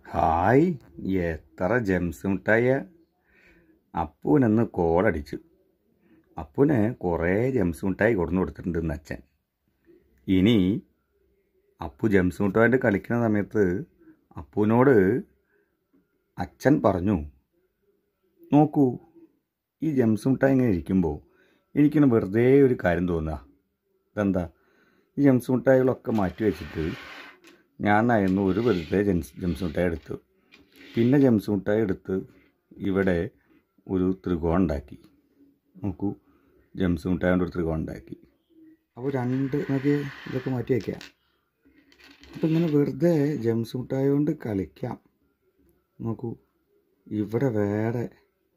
hi എത്ര Gems മിഠായ അപ്പൂനന്ന് കോളടിച്ചു അപ്പൂന് കുറേ Gems മിഠായി കൊടുന്നു കൊടുത്തിട്ടുണ്ട് അച്ഛൻ ഇനി അപ്പു ജെംസ് മിഠായിട്ട് കളിക്കുന്ന സമയത്ത് അപ്പുവിനോട് അച്ഛൻ പറഞ്ഞു നോക്കൂ ഈ ജെംസ് മിഠായി ഇങ്ങനെ ഇരിക്കുമ്പോൾ എനിക്കിങ്ങനെ വെറുതെ ഒരു കാര്യം തോന്നുക ഇതെന്താ ഈ ജെംസ് മിഠായികളൊക്കെ മാറ്റി വെച്ചിട്ട് ഞാനായിരുന്നു ഒരു വെറുതെ ജെംസ് ജെംസ് മിഠായി എടുത്തു പിന്നെ ജെംസ് മിഠായി എടുത്ത് ഇവിടെ ഒരു ത്രികോണം ഉണ്ടാക്കി നോക്കൂ ജെംസ് മിഠായി കൊണ്ട് ഒരു ത്രികോണം ഉണ്ടാക്കി അപ്പോൾ രണ്ട് നമുക്ക് ഇതൊക്കെ മാറ്റി വയ്ക്കാം അപ്പോൾ ഇങ്ങനെ വെറുതെ ജെംസ് മിഠായി കൊണ്ട് കളിക്കാം നോക്കൂ ഇവിടെ വേറെ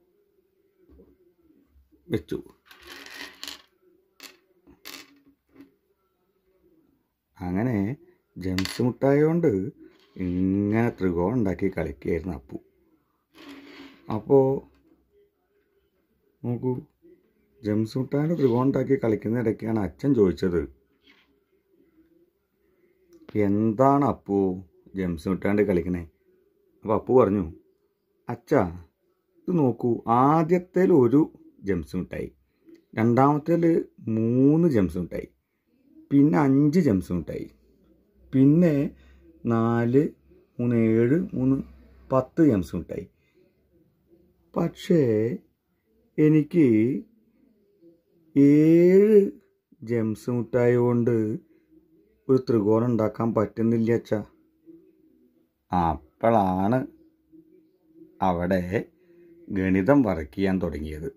വെച്ചു അങ്ങനെ ജംസ് മുട്ടായ കൊണ്ട് ഇങ്ങനെ ത്രികോണം ഉണ്ടാക്കി കളിക്കുകയായിരുന്നു അപ്പു അപ്പോൾ നോക്കൂ ജംസ് മുട്ടായുടെ ത്രികോണം ഉണ്ടാക്കി കളിക്കുന്ന ഇടയ്ക്കാണ് അച്ഛൻ ചോദിച്ചത് എന്താണ് അപ്പു ജംസ് മുട്ടാണ്ട് കളിക്കണേ അപ്പോൾ അപ്പു പറഞ്ഞു അച്ഛാ ഇത് നോക്കൂ ആദ്യത്തേൽ ഒരു ജംസ് മിഠായി രണ്ടാമത്തേൽ മൂന്ന് ജംസ് മിഠായി പിന്നെ അഞ്ച് ജംസ് മിഠായി പിന്നെ നാല് മൂന്ന് ഏഴ് മൂന്ന് പത്ത് ജംസ് മിഠായി പക്ഷേ എനിക്ക് ഏഴ് ജംസ് മിഠായി കൊണ്ട് ഒരു ത്രികോണം ഉണ്ടാക്കാൻ പറ്റുന്നില്ല അച്ഛാ അപ്പോഴാണ് അവിടെ ഗണിതം വർക്ക് ചെയ്യാൻ തുടങ്ങിയത്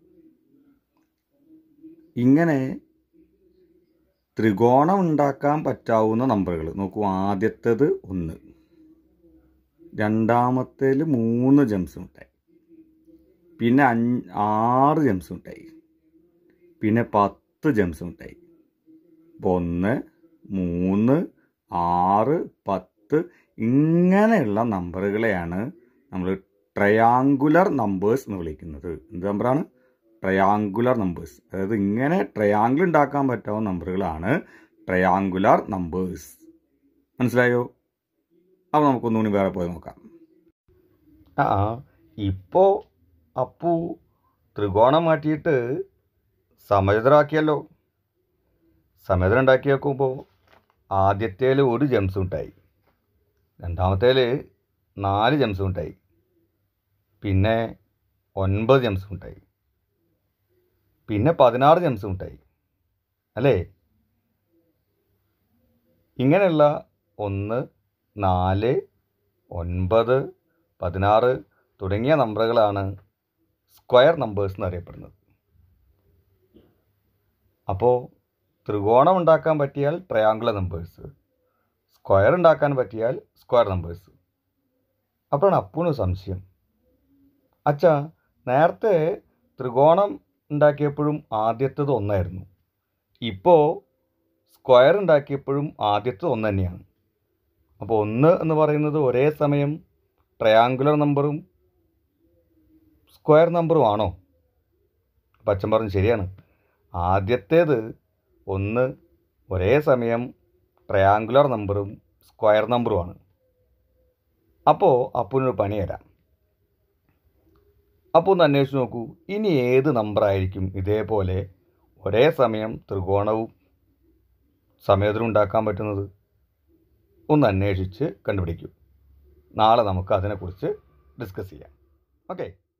ഇങ്ങനെ ത്രികോണം ഉണ്ടാക്കാൻ പറ്റാവുന്ന നമ്പറുകൾ നോക്കൂ ആദ്യത്തേത് ഒന്ന് രണ്ടാമത്തേൽ മൂന്ന് ജംസ് മിഠായി പിന്നെ അഞ്ച് ആറ് ജംസ് മിഠായി പിന്നെ പത്ത് ജംസ് മിഠായി അപ്പോൾ ഒന്ന് മൂന്ന് ആറ് പത്ത് ഇങ്ങനെയുള്ള നമ്പറുകളെയാണ് നമ്മൾ ട്രയാങ്കുലർ നമ്പേഴ്സ് എന്ന് വിളിക്കുന്നത് എന്ത് നമ്പറാണ് ട്രയാങ്കുലർ നമ്പേഴ്സ് അതായത് ഇങ്ങനെ ട്രയാങ്കിൾ ഉണ്ടാക്കാൻ പറ്റാവുന്ന നമ്പറുകളാണ് ട്രയാങ്കുലർ നമ്പേഴ്സ് മനസ്സിലായോ അപ്പോൾ നമുക്കൊന്നുകൂടി വേറെ പോയി നോക്കാം ആ ഇപ്പോൾ അപ്പു ത്രികോണം മാറ്റിയിട്ട് സമചതുരാക്കിയല്ലോ സമചതുരം ഉണ്ടാക്കി വെക്കുമ്പോൾ ആദ്യത്തേൽ ഒരു ജംസ് ഉണ്ടായി രണ്ടാമത്തേൽ നാല് ജംസ് ഉണ്ടായി പിന്നെ ഒൻപത് ജംസ് ഉണ്ടായി പിന്നെ പതിനാറ് ജംസ് ഉണ്ടായി അല്ലേ ഇങ്ങനെയുള്ള ഒന്ന് നാല് ഒൻപത് പതിനാറ് തുടങ്ങിയ നമ്പറുകളാണ് സ്ക്വയർ നമ്പേഴ്സ് എന്നറിയപ്പെടുന്നത് അപ്പോൾ ത്രികോണം ഉണ്ടാക്കാൻ പറ്റിയാൽ ട്രയാങ്കുലർ നമ്പേഴ്സ് സ്ക്വയർ ഉണ്ടാക്കാൻ പറ്റിയാൽ സ്ക്വയർ നമ്പേഴ്സ് അപ്പോഴാണ് അപ്പൂന് സംശയം അച്ഛാ നേരത്തെ ത്രികോണം ഉണ്ടാക്കിയപ്പോഴും ആദ്യത്തേത് ഒന്നായിരുന്നു ഇപ്പോൾ സ്ക്വയർ ഉണ്ടാക്കിയപ്പോഴും ആദ്യത്തേത് ഒന്ന് തന്നെയാണ് അപ്പോൾ ഒന്ന് എന്ന് പറയുന്നത് ഒരേ സമയം ട്രയാങ്കുലർ നമ്പറും സ്ക്വയർ നമ്പറും ആണോ അപ്പം അച്ഛൻ പറഞ്ഞു ശരിയാണ് ആദ്യത്തേത് ഒന്ന് ഒരേ സമയം ട്രയാങ്കുലർ നമ്പറും സ്ക്വയർ നമ്പറുമാണ് അപ്പോൾ അപ്പൂനൊരു പണി തരാം അപ്പോൾ ഒന്ന് അന്വേഷിച്ച് നോക്കൂ ഇനി ഏത് നമ്പറായിരിക്കും ഇതേപോലെ ഒരേ സമയം ത്രികോണവും സമയത്തിനും ഉണ്ടാക്കാൻ പറ്റുന്നത് ഒന്ന് അന്വേഷിച്ച് കണ്ടുപിടിക്കൂ നാളെ നമുക്ക് അതിനെക്കുറിച്ച് ഡിസ്കസ് ചെയ്യാം ഓക്കെ